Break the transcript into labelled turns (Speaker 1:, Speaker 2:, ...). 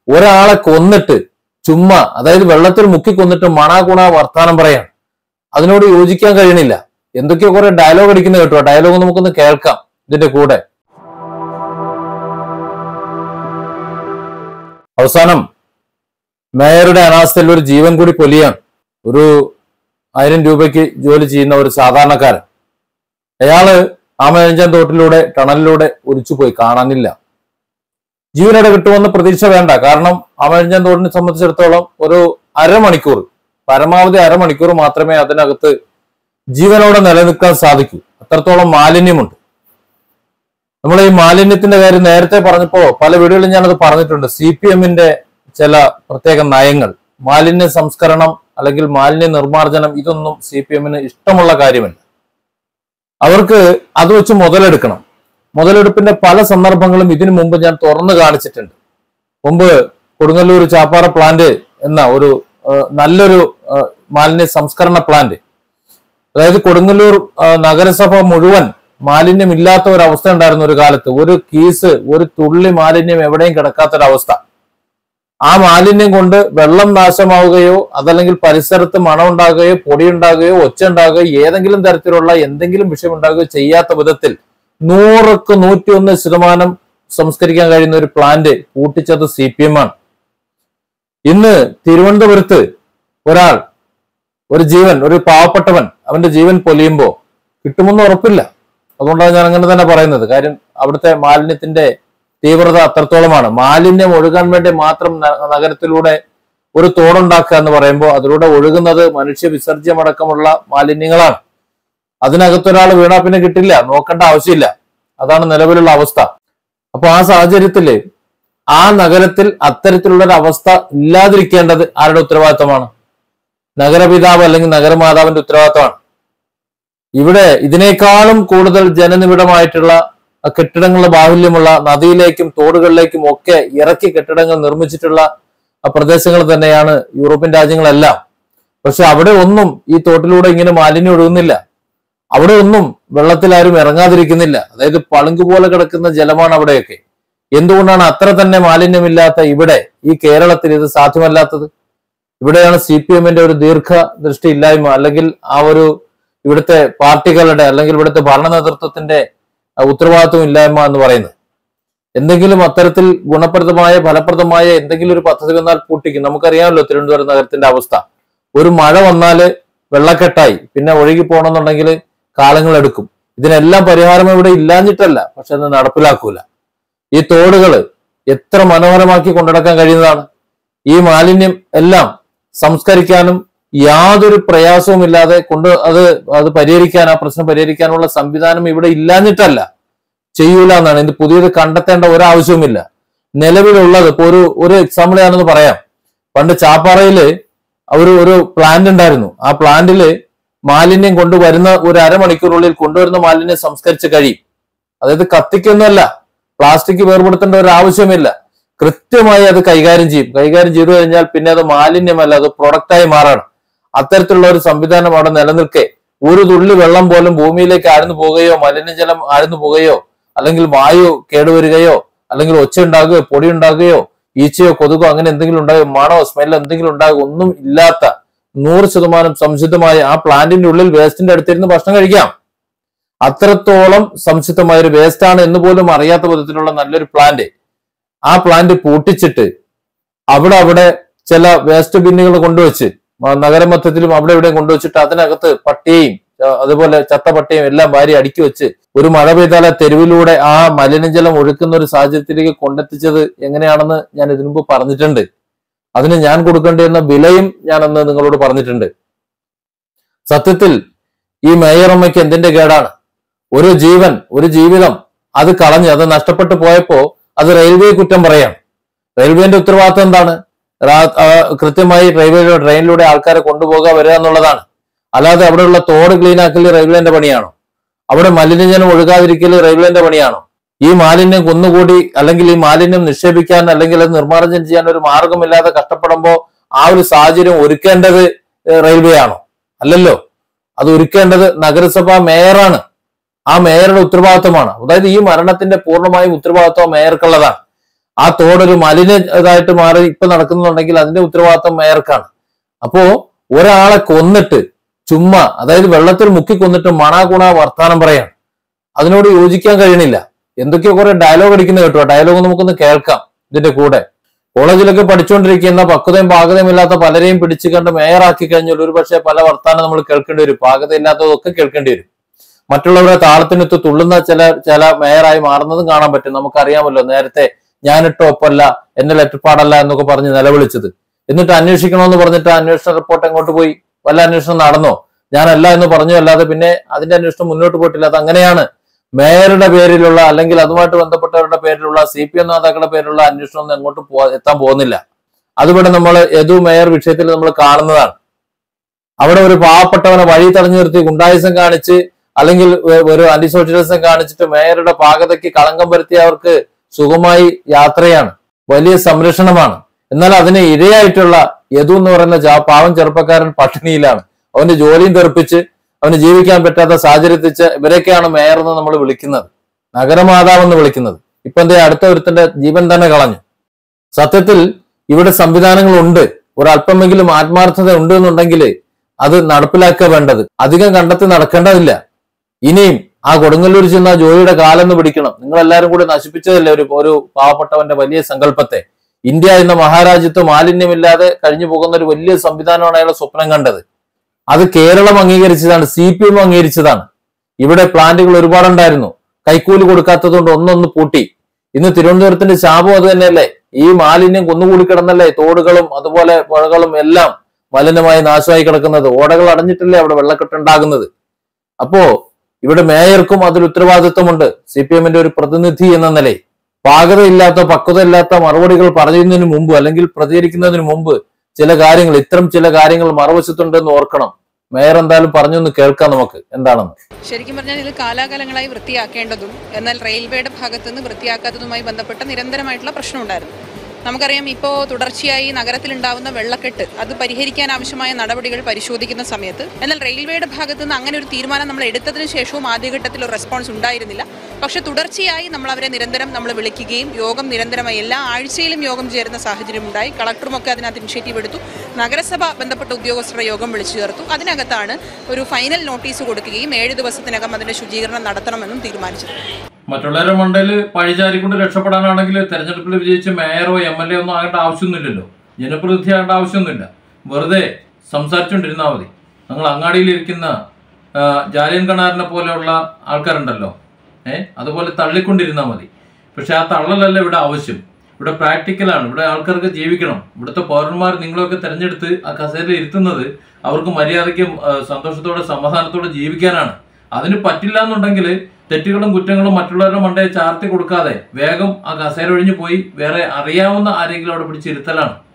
Speaker 1: ഒരാളെ കൊന്നിട്ട് ചുമ്മാ അതായത് വെള്ളത്തിൽ മുക്കി കൊന്നിട്ട് മണാകുണ വർത്താനം പറയാണ് അതിനോട് യോജിക്കാൻ കഴിയണില്ല എന്തൊക്കെയോ കുറെ ഡയലോഗ് അടിക്കുന്ന കേട്ടോ ഡയലോഗ് നമുക്കൊന്ന് കേൾക്കാം ഇതിന്റെ കൂടെ അവസാനം മേയറുടെ അനാസ്ഥയിൽ ഒരു ജീവൻ കൂടി പൊലിയാണ് ഒരു ആയിരം രൂപയ്ക്ക് ജോലി ചെയ്യുന്ന ഒരു സാധാരണക്കാരൻ അയാള് ആമയഞ്ചാൻ തോട്ടിലൂടെ ടണലിലൂടെ ഒലിച്ചുപോയി കാണാനില്ല ജീവനോടെ കിട്ടുമെന്ന് പ്രതീക്ഷ വേണ്ട കാരണം ആമയഞ്ചാൻ തോട്ടിനെ സംബന്ധിച്ചിടത്തോളം ഒരു അരമണിക്കൂർ പരമാവധി അരമണിക്കൂർ മാത്രമേ അതിനകത്ത് ജീവനോടെ നിലനിൽക്കാൻ സാധിക്കൂ അത്രത്തോളം മാലിന്യമുണ്ട് നമ്മൾ ഈ മാലിന്യത്തിന്റെ കാര്യം നേരത്തെ പറഞ്ഞപ്പോ പല വീടുകളിലും ഞാനത് പറഞ്ഞിട്ടുണ്ട് സി പി എമ്മിന്റെ ചില പ്രത്യേക നയങ്ങൾ മാലിന്യ സംസ്കരണം അല്ലെങ്കിൽ മാലിന്യ നിർമ്മാർജ്ജനം ഇതൊന്നും സി പി എമ്മിന് ഇഷ്ടമുള്ള കാര്യമല്ല അവർക്ക് അത് വെച്ച് മുതലെടുക്കണം മുതലെടുപ്പിന്റെ പല സന്ദർഭങ്ങളും ഇതിനു മുമ്പ് ഞാൻ തുറന്നു കാണിച്ചിട്ടുണ്ട് മുമ്പ് കൊടുങ്ങല്ലൂർ ചാപ്പാറ പ്ലാന്റ് എന്ന ഒരു ആ, നല്ലൊരു ആ, മാലിന്യ സംസ്കരണ പ്ലാന്റ് അതായത് കൊടുങ്ങല്ലൂർ ആ, നഗരസഭ മുഴുവൻ മാലിന്യമില്ലാത്ത ഒരു അവസ്ഥ ഉണ്ടായിരുന്നു ഒരു കാലത്ത് ഒരു കീസ് ഒരു തുള്ളി മാലിന്യം എവിടെയും കിടക്കാത്തൊരവസ്ഥ ആ മാലിന്യം കൊണ്ട് വെള്ളം നാശമാവുകയോ അതല്ലെങ്കിൽ പരിസരത്ത് മണം ഉണ്ടാകുകയോ പൊടി ഉണ്ടാകുകയോ ഒച്ച ഉണ്ടാകുകയോ ഏതെങ്കിലും തരത്തിലുള്ള എന്തെങ്കിലും വിഷയം ഉണ്ടാകുകയോ ചെയ്യാത്ത വിധത്തിൽ നൂറക്ക് നൂറ്റിയൊന്ന് ശതമാനം സംസ്കരിക്കാൻ കഴിയുന്ന ഒരു പ്ലാന്റ് പൂട്ടിച്ചത് സി പി എം ആണ് ഇന്ന് തിരുവനന്തപുരത്ത് ഒരാൾ ഒരു ജീവൻ ഒരു പാവപ്പെട്ടവൻ അവന്റെ ജീവൻ പൊലിയുമ്പോ കിട്ടുമെന്ന് ഉറപ്പില്ല അതുകൊണ്ടാണ് ഞാൻ അങ്ങനെ തന്നെ പറയുന്നത് കാര്യം അവിടുത്തെ മാലിന്യത്തിന്റെ തീവ്രത അത്രത്തോളമാണ് മാലിന്യം ഒഴുകാൻ വേണ്ടി മാത്രം ന- നഗരത്തിലൂടെ ഒരു തോടുണ്ടാക്കുക എന്ന് പറയുമ്പോൾ അതിലൂടെ ഒഴുകുന്നത് മനുഷ്യ വിസർജ്യമടക്കമുള്ള മാലിന്യങ്ങളാണ് അതിനകത്തൊരാൾ വീണാ പിന്നെ കിട്ടില്ല നോക്കേണ്ട ആവശ്യമില്ല അതാണ് നിലവിലുള്ള അവസ്ഥ അപ്പൊ ആ സാഹചര്യത്തില് ആ നഗരത്തിൽ അത്തരത്തിലുള്ള ഒരു അവസ്ഥ ഇല്ലാതിരിക്കേണ്ടത് ആരുടെ ഉത്തരവാദിത്തമാണ് നഗരപിതാവ് അല്ലെങ്കിൽ നഗരമാതാവിന്റെ ഉത്തരവാദിത്തമാണ് ഇവിടെ ഇതിനേക്കാളും കൂടുതൽ ജനനിബിഡമായിട്ടുള്ള ആ കെട്ടിടങ്ങളുടെ ബാഹുല്യമുള്ള നദിയിലേക്കും തോടുകളിലേക്കും ഒക്കെ ഇറക്കി കെട്ടിടങ്ങൾ നിർമ്മിച്ചിട്ടുള്ള ആ പ്രദേശങ്ങൾ തന്നെയാണ് യൂറോപ്യൻ രാജ്യങ്ങളെല്ലാം പക്ഷെ അവിടെ ഒന്നും ഈ തോട്ടിലൂടെ ഇങ്ങനെ മാലിന്യം ഒഴുകുന്നില്ല അവിടെ ഒന്നും വെള്ളത്തിൽ ആരും ഇറങ്ങാതിരിക്കുന്നില്ല അതായത് പളുങ്ക് പോലെ കിടക്കുന്ന ജലമാണ് അവിടെയൊക്കെ എന്തുകൊണ്ടാണ് അത്ര തന്നെ മാലിന്യമില്ലാത്ത ഇവിടെ ഈ കേരളത്തിൽ ഇത് സാധ്യമല്ലാത്തത് ഇവിടെയാണ് സി പി എമ്മിന്റെ ഒരു ദീർഘ ദൃഷ്ടി ഇല്ലായ്മ അല്ലെങ്കിൽ ആ ഒരു ഇവിടുത്തെ പാർട്ടികളുടെ അല്ലെങ്കിൽ ഇവിടുത്തെ ഭരണ നേതൃത്വത്തിന്റെ ആ, ഉത്തരവാദിത്വം ഇല്ലായ്മ എന്ന് പറയുന്നത് എന്തെങ്കിലും അത്തരത്തിൽ ഗുണപ്രദമായ ഫലപ്രദമായ എന്തെങ്കിലും ഒരു പദ്ധതി വന്നാൽ പൂട്ടിക്കും നമുക്കറിയാമല്ലോ തിരുവനന്തപുരം നഗരത്തിന്റെ അവസ്ഥ ഒരു മഴ വന്നാല് വെള്ളക്കെട്ടായി പിന്നെ ഒഴുകി പോകണമെന്നുണ്ടെങ്കിൽ കാലങ്ങൾ എടുക്കും ഇതിനെല്ലാം പരിഹാരം ഇവിടെ ഇല്ലാഞ്ഞിട്ടല്ല പക്ഷെ അത് നടപ്പിലാക്കൂല ഈ തോടുകള് എത്ര മനോഹരമാക്കി കൊണ്ടുനടക്കാൻ കഴിയുന്നതാണ് ഈ മാലിന്യം എല്ലാം സംസ്കരിക്കാനും യാതൊരു പ്രയാസവും ഇല്ലാതെ കൊണ്ട് അത് അത് പരിഹരിക്കാൻ ആ പ്രശ്നം പരിഹരിക്കാനുള്ള സംവിധാനം ഇവിടെ ഇല്ലാഞ്ഞിട്ടല്ല ചെയ്യൂല എന്നാണ് ഇത് പുതിയത് കണ്ടെത്തേണ്ട ഒരാവശ്യവുമില്ല നിലവിലുള്ളത് ഇപ്പൊ ഒരു ഒരു എക്സാമ്പിൾ ഞാനൊന്ന് പറയാം പണ്ട് ചാപ്പാറയില് ഒരു ഒരു പ്ലാന്റ് ഉണ്ടായിരുന്നു ആ പ്ലാന്റില് മാലിന്യം കൊണ്ടുവരുന്ന ഒരു അരമണിക്കൂറുള്ളിൽ കൊണ്ടുവരുന്ന മാലിന്യം സംസ്കരിച്ച് കഴിയും അതായത് കത്തിക്കൊന്നുമല്ല പ്ലാസ്റ്റിക് വേർപെടുത്തേണ്ട ഒരു ആവശ്യമില്ല കൃത്യമായി അത് കൈകാര്യം ചെയ്യും കൈകാര്യം ചെയ്തു കഴിഞ്ഞാൽ പിന്നെ അത് മാലിന്യമല്ല അത് പ്രൊഡക്റ്റായി മാറാണ് അത്തരത്തിലുള്ള ഒരു സംവിധാനം അവിടെ നിലനിൽക്കെ ഒരു തുള്ളി വെള്ളം പോലും ഭൂമിയിലേക്ക് ആഴ്ന്നു പോകുകയോ മലിനജലം ആഴ്ന്നു പോകുകയോ അല്ലെങ്കിൽ വായു കേടുവരികയോ അല്ലെങ്കിൽ ഒച്ച ഉണ്ടാകുകയോ പൊടി ഉണ്ടാകുകയോ ഈച്ചയോ കൊതുകോ അങ്ങനെ എന്തെങ്കിലും ഉണ്ടാകുകയോ മണോ സ്മെല്ലോ എന്തെങ്കിലും ഉണ്ടാകുക ഒന്നും ഇല്ലാത്ത നൂറ് ശതമാനം സംശുദ്ധമായ ആ പ്ലാന്റിന്റെ ഉള്ളിൽ വേസ്റ്റിന്റെ അടുത്തിരുന്ന് ഭക്ഷണം കഴിക്കാം അത്രത്തോളം സംശുദ്ധമായ ഒരു വേസ്റ്റ് ആണ് എന്ന് പോലും അറിയാത്ത വിധത്തിലുള്ള നല്ലൊരു പ്ലാന്റ് ആ പ്ലാന്റ് പൂട്ടിച്ചിട്ട് അവിടെ അവിടെ ചില വേസ്റ്റ് ബിന്നുകൾ കൊണ്ടുവച്ച് മ- നഗരമധ്യത്തിലും അവിടെ ഇവിടെ കൊണ്ടുവച്ചിട്ട് അതിനകത്ത് പട്ടിയെയും ആ, അതുപോലെ ചത്ത പട്ടിയും എല്ലാം വാരി അടുക്കി വെച്ച് ഒരു മഴ പെയ്താൽ ആ തെരുവിലൂടെ ആ മലിനജലം ഒഴുക്കുന്ന ഒരു സാഹചര്യത്തിലേക്ക് കൊണ്ടെത്തിച്ചത് എങ്ങനെയാണെന്ന് ഞാൻ ഇതിനു മുമ്പ് പറഞ്ഞിട്ടുണ്ട് അതിന് ഞാൻ കൊടുക്കേണ്ടിയിരുന്ന വിലയും ഞാൻ അന്ന് നിങ്ങളോട് പറഞ്ഞിട്ടുണ്ട് സത്യത്തിൽ ഈ മേയർ അമ്മയ്ക്ക് എന്തിന്റെ കേടാണ് ഒരു ജീവൻ ഒരു ജീവിതം അത് കളഞ്ഞ് അത് നഷ്ടപ്പെട്ടു പോയപ്പോ അത് റെയിൽവേ കുറ്റം പറയാം റെയിൽവേന്റെ ഉത്തരവാദിത്വം എന്താണ് രാ- ആ, കൃത്യമായി റെയിൽവേയുടെ ട്രെയിനിലൂടെ ആൾക്കാരെ കൊണ്ടുപോകുക വരിക എന്നുള്ളതാണ് അല്ലാതെ അവിടെയുള്ള തോട് ക്ലീൻ ആക്കൽ റെയിൽവേന്റെ പണിയാണോ അവിടെ മലിനജലം ഒഴുകാതിരിക്കൽ റെയിൽവേന്റെ പണിയാണോ ഈ മാലിന്യം കുന്നുകൂടി അല്ലെങ്കിൽ ഈ മാലിന്യം നിക്ഷേപിക്കാൻ അല്ലെങ്കിൽ അത് നിർമ്മാർജ്ജനം ചെയ്യാൻ ഒരു മാർഗമില്ലാതെ കഷ്ടപ്പെടുമ്പോ ആ ഒരു സാഹചര്യം ഒരുക്കേണ്ടത് ഏഹ്, റെയിൽവേ ആണോ അല്ലല്ലോ അത് ഒരുക്കേണ്ടത് നഗരസഭാ മേയറാണ് ആ മേയറുടെ ഉത്തരവാദിത്വമാണ് അതായത് ഈ മരണത്തിന്റെ പൂർണ്ണമായും ഉത്തരവാദിത്വം മേയർക്കുള്ളതാണ് ആ തോടൊരു മലിന ഇതായിട്ട് മാറി ഇപ്പൊ നടക്കുന്നുണ്ടെങ്കിൽ അതിന്റെ ഉത്തരവാദിത്തം മേയർക്കാണ് അപ്പോ ഒരാളെ കൊന്നിട്ട് ചുമ്മാ അതായത് വെള്ളത്തിൽ മുക്കി കൊന്നിട്ട് മണാകുണ വർത്താനം പറയാണ് അതിനോട് യോജിക്കാൻ കഴിയണില്ല എന്തൊക്കെയോ കുറെ ഡയലോഗ് അടിക്കുന്ന കേട്ടോ ഡയലോഗ് നമുക്കൊന്ന് കേൾക്കാം ഇതിന്റെ കൂടെ കോളേജിലൊക്കെ പഠിച്ചുകൊണ്ടിരിക്കുന്ന പക്വതയും പാകതയും ഇല്ലാത്ത പലരെയും പിടിച്ചു കണ്ട് മേയറാക്കി കഴിഞ്ഞാൽ ഒരു പക്ഷേ പല വർത്താനം നമ്മൾ കേൾക്കേണ്ടി വരും പാകത ഇല്ലാത്തതൊക്കെ കേൾക്കേണ്ടി വരും മറ്റുള്ളവരെ താളത്തിനൊത്ത് തുള്ളുന്ന ചില ചില മേയറായി മാറുന്നതും കാണാൻ പറ്റും നമുക്കറിയാമല്ലോ നേരത്തെ ഞാനിട്ടോ ഒപ്പല്ല എന്റെ ലെറ്റർപാടല്ല എന്നൊക്കെ പറഞ്ഞ് നിലവിളിച്ചത് എന്നിട്ട് അന്വേഷിക്കണമെന്ന് പറഞ്ഞിട്ട് ആ അന്വേഷണ റിപ്പോർട്ട് എങ്ങോട്ട് പോയി വല്ല അന്വേഷണം നടന്നോ ഞാനല്ല എന്ന് പറഞ്ഞു അല്ലാതെ പിന്നെ അതിന്റെ അന്വേഷണം മുന്നോട്ട് പോയിട്ടില്ല അത് അങ്ങനെയാണ് മേയറുടെ പേരിലുള്ള അല്ലെങ്കിൽ അതുമായിട്ട് ബന്ധപ്പെട്ടവരുടെ പേരിലുള്ള സി പി എം നേതാക്കളുടെ പേരിലുള്ള അന്വേഷണം ഒന്നും എങ്ങോട്ട് പോ എത്താൻ പോകുന്നില്ല അതിവിടെ നമ്മൾ യദു മേയർ വിഷയത്തിൽ നമ്മൾ കാണുന്നതാണ് അവിടെ ഒരു പാവപ്പെട്ടവനെ വഴി തടഞ്ഞു നിർത്തി ഗുണ്ടായുസം കാണിച്ച് അല്ലെങ്കിൽ ഒ- ഒരു ആന്റി സോഷ്യലിസം കാണിച്ചിട്ട് മേയറുടെ പാകതയ്ക്ക് കളങ്കം വരുത്തിയ അവർക്ക് സുഖമായി യാത്രയാണ് വലിയ സംരക്ഷണമാണ് എന്നാൽ അതിന് ഇരയായിട്ടുള്ള യദു എന്ന് പറയുന്ന ജാ- പാവം ചെറുപ്പക്കാരൻ പട്ടിണിയിലാണ് അവന്റെ ജോലിയും തെറിപ്പിച്ച് അവന് ജീവിക്കാൻ പറ്റാത്ത സാഹചര്യത്തിച്ച് ഇവരൊക്കെയാണ് മേയർ എന്ന് നമ്മൾ വിളിക്കുന്നത് നഗരമാതാവ് എന്ന് വിളിക്കുന്നത് ഇപ്പൊ എന്തേ അടുത്ത ഒരുത്തന്റെ ജീവൻ തന്നെ കളഞ്ഞു സത്യത്തിൽ ഇവിടെ സംവിധാനങ്ങളുണ്ട് ഒരല്പമെങ്കിലും ആത്മാർത്ഥത ഉണ്ട് എന്നുണ്ടെങ്കിൽ അത് നടപ്പിലാക്കുക വേണ്ടത് അധികം കണ്ടെത്തി നടക്കേണ്ടതില്ല ഇനിയും ആ കൊടുങ്ങല്ലൂർ ചെന്ന ആ ജോലിയുടെ കാലെന്ന് പിടിക്കണം നിങ്ങൾ എല്ലാവരും കൂടി നശിപ്പിച്ചതല്ലേ ഒരു ഒരു പാവപ്പെട്ടവന്റെ വലിയ സങ്കല്പത്തെ ഇന്ത്യ എന്ന മഹാരാജ്യത്ത് മാലിന്യമില്ലാതെ കഴിഞ്ഞു പോകുന്ന ഒരു വലിയ സംവിധാനമാണ് അയാളെ സ്വപ്നം കണ്ടത് അത് കേരളം അംഗീകരിച്ചതാണ് സി പി എം അംഗീകരിച്ചതാണ് ഇവിടെ പ്ലാന്റുകൾ ഒരുപാടുണ്ടായിരുന്നു കൈക്കൂലി കൊടുക്കാത്തത് കൊണ്ട് ഒന്നൊന്ന് പൂട്ടി ഇന്ന് തിരുവനന്തപുരത്തിന്റെ ശാപം അത് തന്നെയല്ലേ ഈ മാലിന്യം കുന്നുകൂടി കിടന്നല്ലേ തോടുകളും അതുപോലെ പുഴകളും എല്ലാം മലിനമായി നാശമായി കിടക്കുന്നത് ഓടകൾ അടഞ്ഞിട്ടല്ലേ അവിടെ വെള്ളക്കെട്ടുണ്ടാകുന്നത് അപ്പോ ഇവിടെ മേയർക്കും അതിൽ ഉത്തരവാദിത്വമുണ്ട് സി പി എമ്മിന്റെ ഒരു പ്രതിനിധി എന്ന നിലയിൽ പാകതയില്ലാത്ത പക്വതയില്ലാത്ത മറുപടികൾ പറയുന്നതിന് മുമ്പ് അല്ലെങ്കിൽ പ്രതികരിക്കുന്നതിന് മുമ്പ് ചില കാര്യങ്ങൾ ഇത്തരം ചില കാര്യങ്ങൾ മറുവശത്തുണ്ടെന്ന് ഓർക്കണം മേയർ എന്തായാലും പറഞ്ഞൊന്ന് കേൾക്കാം നമുക്ക് എന്താണെന്ന്
Speaker 2: ശരിക്കും പറഞ്ഞാൽ ഇത് കാലാകാലങ്ങളായി വൃത്തിയാക്കേണ്ടതും എന്നാൽ റെയിൽവേയുടെ ഭാഗത്തു നിന്ന് വൃത്തിയാക്കാത്തതുമായി ബന്ധപ്പെട്ട നിരന്തരമായിട്ടുള്ള പ്രശ്നമുണ്ടായിരുന്നു നമുക്കറിയാം ഇപ്പോൾ തുടർച്ചയായി നഗരത്തിലുണ്ടാവുന്ന വെള്ളക്കെട്ട് അത് പരിഹരിക്കാൻ ആവശ്യമായ നടപടികൾ പരിശോധിക്കുന്ന സമയത്ത് എന്നാൽ റെയിൽവേയുടെ ഭാഗത്തു നിന്ന് അങ്ങനെ ഒരു തീരുമാനം നമ്മൾ എടുത്തതിന് ശേഷവും ആദ്യഘട്ടത്തിൽ ഒരു റെസ്പോൺസ് ഉണ്ടായിരുന്നില്ല പക്ഷേ തുടർച്ചയായി നമ്മൾ അവരെ നിരന്തരം നമ്മൾ വിളിക്കുകയും യോഗം നിരന്തരമായി എല്ലാ ആഴ്ചയിലും യോഗം ചേരുന്ന സാഹചര്യം ഉണ്ടായി കളക്ടറുമൊക്കെ അതിനകത്ത് ഇനിഷ്യേറ്റീവ് എടുത്തു നഗരസഭ ബന്ധപ്പെട്ട ഉദ്യോഗസ്ഥരുടെ യോഗം വിളിച്ചു ചേർത്തു അതിനകത്താണ് ഒരു ഫൈനൽ നോട്ടീസ് കൊടുക്കുകയും ഏഴ് ദിവസത്തിനകം അതിന്റെ ശുചീകരണം നടത്തണമെന്നും തീരുമാനിച്ചത്
Speaker 1: മറ്റുള്ളവരുടെ മണ്ടയിൽ പഴിചാരിക്കൊണ്ട് രക്ഷപ്പെടാനാണെങ്കിൽ തെരഞ്ഞെടുപ്പിൽ വിജയിച്ച് മേയറോ എം എൽ എ ഒന്നും ആകേണ്ട ആവശ്യമൊന്നുമില്ലല്ലോ ജനപ്രതിനിധി ആകേണ്ട ആവശ്യമൊന്നുമില്ല വെറുതെ സംസാരിച്ചുകൊണ്ടിരുന്നാൽ മതി നിങ്ങൾ അങ്ങാടിയിലിരിക്കുന്ന ആ, ജാലിയൻ കണാറിനെ പോലെയുള്ള ആൾക്കാരുണ്ടല്ലോ ഏഹ് അതുപോലെ തള്ളിക്കൊണ്ടിരുന്നാൽ മതി പക്ഷെ ആ തള്ളലല്ല ഇവിടെ ആവശ്യം ഇവിടെ പ്രാക്ടിക്കലാണ് ഇവിടെ ആൾക്കാർക്ക് ജീവിക്കണം ഇവിടുത്തെ പൗരന്മാർ നിങ്ങളൊക്കെ തെരഞ്ഞെടുത്ത് ആ കസേരയിൽ ഇരുത്തുന്നത് അവർക്ക് മര്യാദയ്ക്ക് ആ, സന്തോഷത്തോടെ സമാധാനത്തോടെ ജീവിക്കാനാണ് അതിന് പറ്റില്ല എന്നുണ്ടെങ്കിൽ തെറ്റുകളും കുറ്റങ്ങളും മറ്റുള്ളവരുടെ മണ്ടയെ ചാർത്തി കൊടുക്കാതെ വേഗം ആ കസേര ഒഴിഞ്ഞു പോയി വേറെ അറിയാവുന്ന ആരെങ്കിലും അവിടെ പിടിച്ചിരുത്തലാണ്